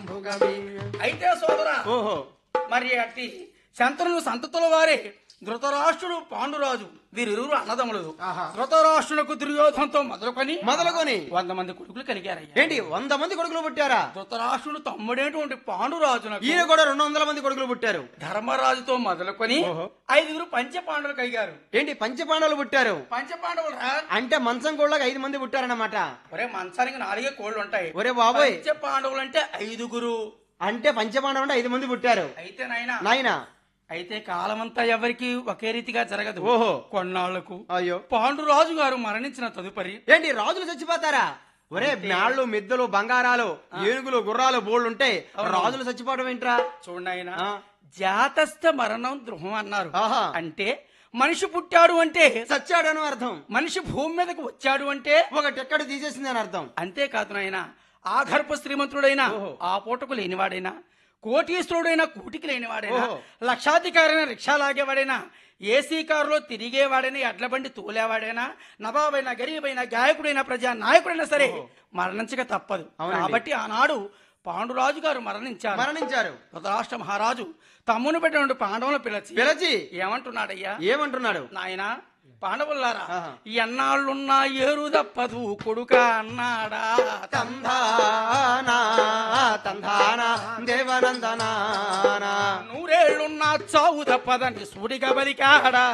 శంభుగవి అయితే సోదరా ఓహో మరి అట్టి శంతనులు సంతతుల వారే ధృతరాష్ట్రుడు పాండురాజు వీరిరువురు అన్నదమ్ములు ఆహా. ధృతరాష్ట్రులకు దుర్యోధనతో మొదలుకొని మొదలుకొని వంద మంది కొడుకులు కలిగారయ్యా ఏంటి వంద మంది కొడుకులు పుట్టారా ధృతరాష్ట్రుడు తమ్ముడేటువంటి పాండురాజునకు ఈయన కూడా రెండు వందల మంది కొడుకులు పుట్టారు ధర్మరాజుతో మొదలుకొని ఓహో. ఐదుగురు పంచపాండవులు కలిగారు ఏంటి పంచపాండవులు పుట్టారు పంచపాండవులు రా అంటే మంచం కూడా ఐదు మంది పుట్టారన్నమాట ఒరే మంచానికి నాలుగే కోళ్ళు ఉంటాయి ఒరే బాబోయ్ పంచపాండవులు అంటే ఐదుగురు అంటే పంచపాండవులు అంటే ఐదు మంది పుట్టారు అయితే నాయనా నాయన అయితే కాలమంతా ఎవరికి ఒకే రీతిగా జరగదు ఓహో. కొన్నాళ్లకు అయ్యో పాండురాజు గారు మరణించిన తదుపరి ఏంటి రాజులు చచ్చిపోతారా ఒరే మేళ్ళు మిద్దలు బంగారాలు ఏనుగులు గుర్రాలు బోళ్ళు ఉంటే రాజులు చచ్చిపోవడం ఏంట్రా చూడండి ఆయన ఆ. జాతస్థ మరణం ద్రోహం అన్నారు ఆహా. అంటే మనిషి పుట్టాడు అంటే చచ్చాడని అర్థం మనిషి భూమి మీదకి వచ్చాడు అంటే ఒక టెక్కడు తీసేసింది అని అర్థం అంతేకాదు నాయన ఆగర్భ శ్రీమంతుడైనా ఓహో. ఆ పూటకు లేనివాడైనా కోటీశ్వరుడైనా కూటికి లేనివాడైనా ఓహో. లక్షాధికారైన రిక్షా లాగేవాడైనా ఏసీ కారులో తిరిగేవాడైనా ఎడ్ల బండి తోలేవాడైనా నవాబైనా గరీబైనా గాయకుడైనా ప్రజా నాయకుడైనా సరే మరణించక తప్పదు అవునండి. కాబట్టి ఆనాడు పాండురాజు గారు మరణించారు మరణించారు ధృతరాష్ట్ర మహారాజు తమ్మును పెట్టినటువంటి పాండవులను పిలిచి పిలచి ఏమంటున్నాడయ్యా ఏమంటున్నాడు నాయనా పాండవులారా ఆహా. ఎన్నాళ్ళున్నా ఏరు తప్పదు కొడుక అన్నాడా తంధానా తంధానా దేవనందనా నూరేళ్లున్నా చావు తప్పదని సూడిగా బలికాడా